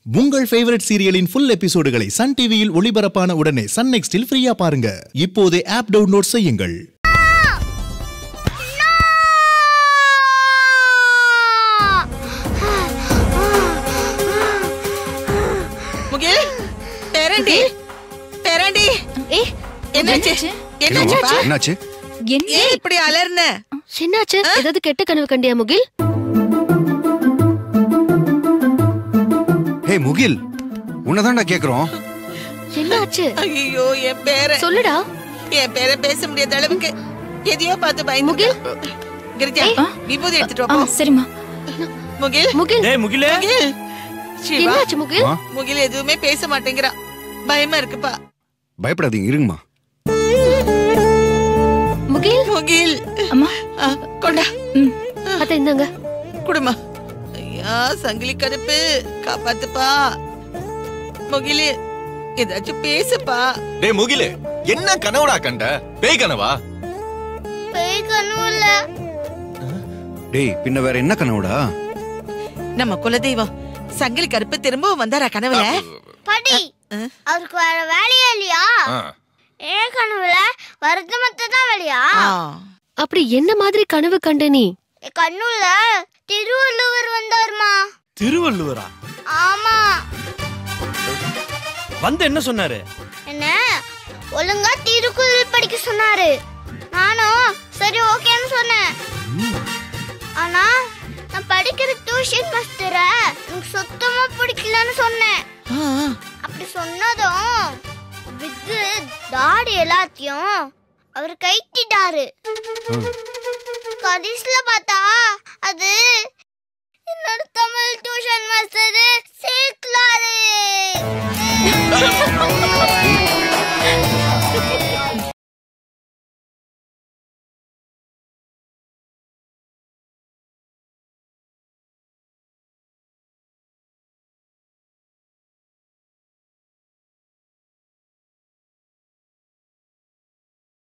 உங்கள் ஃபேவரட் சீரியலின் ஃபுல் எபிசோடுகளை சன் டிவியில் ஒளிபரப்பான உடனே சன் நெக்ஸ்டில் ஃப்ரீயா பாருங்க இப்போதே ஆப் டவுன்லோட் செய்யுங்கள் முகில் பேரண்டி பேரண்டி ஏய் என்னாச்சு என்னாச்சுப்பா என்னாச்சு என்ன ஏன் இப்படி அலர்ன என்னாச்சு ஏதாவது கெட்ட கனவு கண்டியா முகில் ஹே முகில் உன்னதான்டா கேக்குறோம் என்னாச்சு ஐயோ என் பேர சொல்லுடா என் பேர பேச முடியாத அளவுக்கு எதையோ பார்த்து பயந்து முகில். கிரிஜா விபூதி எடுத்துட்டு ஆ வா போ. சரிம்மா முகில் முகில் டேய் முகிலே முகில் சிவா என்னாச்சு முகில் ஆ, முகில் எதுவுமே பேச மாட்டேங்கிறான் பயமா இருக்குப்பா பயப்படாதீங்க இருங்கம்மா முகில் முகில் அம்மா ஆ, கொண்டா ம் அத இந்தாங்க குடுமா ஐயா சங்கிலி கருப்பு காப்பாத்துப்பா முகிலு ஏதாச்சும் பேசுப்பா டேய் முகிலு என்ன கனவுடா கண்ட பேய் கனவா டேய் பின்ன வேற என்ன கனவுடா நம்ம குலதெய்வம் சங்கிலி கருப்பு திரும்பவும் வந்தாரா கனவுல படி ஆ? அவருக்கு வேற வேலையே இல்லையா ஆ. ஏன் கனவுல வரது மட்டும் தான் வேலையா ஆ. அப்படி என்ன மாதிரி கனவு கண்ட நீ என் கண்ணுல திருவள்ளுவர் வந்தாருமா திருவள்ளுவரா ஆமா வந்து என்ன சொன்னாரு என்ன ஒழுங்கா திருக்குறள் படிக்க சொன்னாரு நானும் சரி ஓகேன்னு சொன்னேன் ஆனா நான் படிக்கிற டியூஷன் மாஸ்டரை எனக்கு சுத்தமா பிடிக்கலன்னு சொன்னேன் ஆ, ஆ. அப்படி சொன்னதும் வித்து தாடி எல்லாத்தையும் அவர் கைட்டிட்டாரு கடைசியில பார்த்தா அது என்னோட தமிழ் டியூஷன் மாஸ்டர்